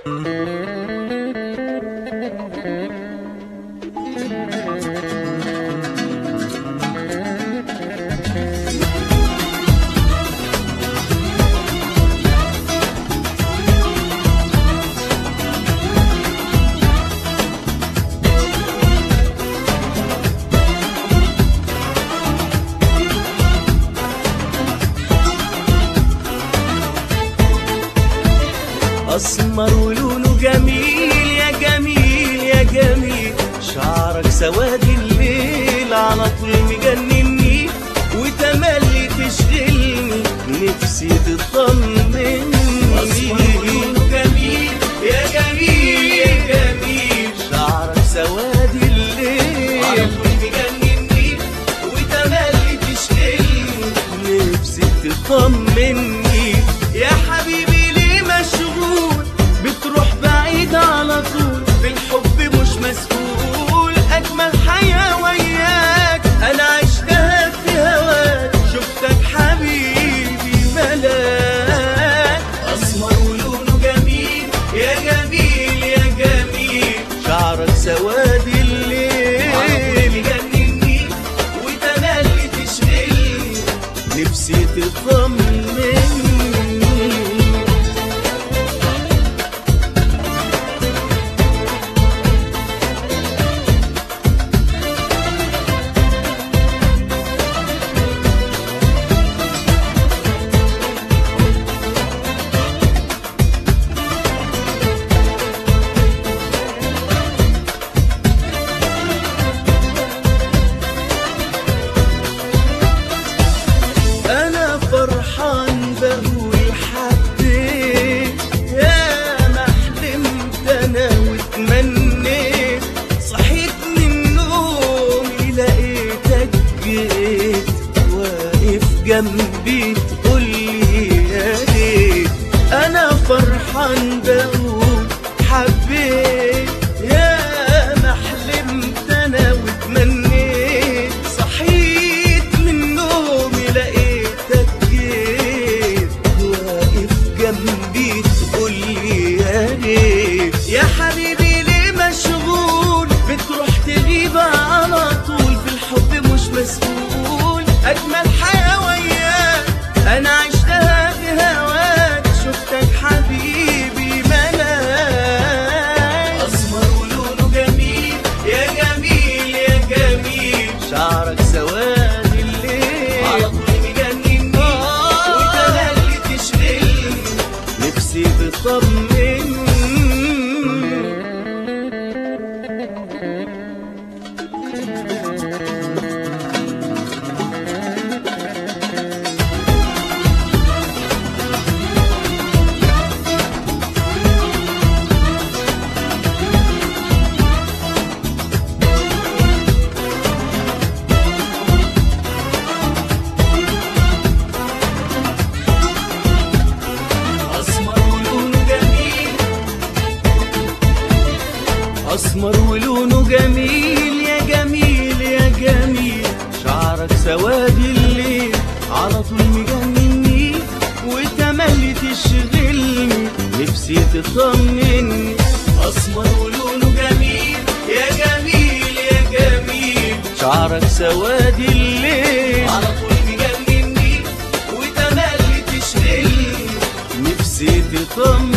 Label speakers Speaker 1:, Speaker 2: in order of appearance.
Speaker 1: اسمر ولونه جميل يا جميل يا جميل شعرك سواد الليل على طول مجنني وتملي تشغلني نفسي تطمني اسمر ولونه جميل يا جميل يا جميل شعرك سواد الليل على طول مجنني وتملي تشغلني نفسي تطمني يا حبيبي ليه مشغول بتروح بعيد على طول في الحب مش مسؤول اجمل حياه وياك انا عشتها في هواك شفتك حبيبي ملاك اسمر ولونه جميل يا جميل يا جميل شعرك سواد الليل يجنني وتملي تشغلني نفسي تطمني انا فرحان بقول حبيت يا ما حلمت انا واتمنيت صحيت من نومي لقيتك جيت واقف جنبي تقولي يا ريت انا فرحان بقول حبيت يا ما حلمت انا واتمنيت صحيت من نومي لقيتك جيت واقف جنبي تقولي يا ريت يا حبيبي ليه مشغول بتروح تغيب على طول في الحب مش مسؤول اجمل حياه وياك انا عشتها في هواك شفتك حبيبي ملاك اسمر ولونه جميل يا جميل يا جميل شعرك سواد الليل على طول مجنني وتملي تشغلني نفسي تطمني اسمر ولونه جميل اسمر ولونه جميل يا جميل يا جميل شعرك سواد الليل على طول مجنني وتملي تشغلني نفسي تطمني اسمر ولونه جميل يا جميل يا جميل شعرك سواد الليل على طول مجنني وتملي تشغلني نفسي تطمني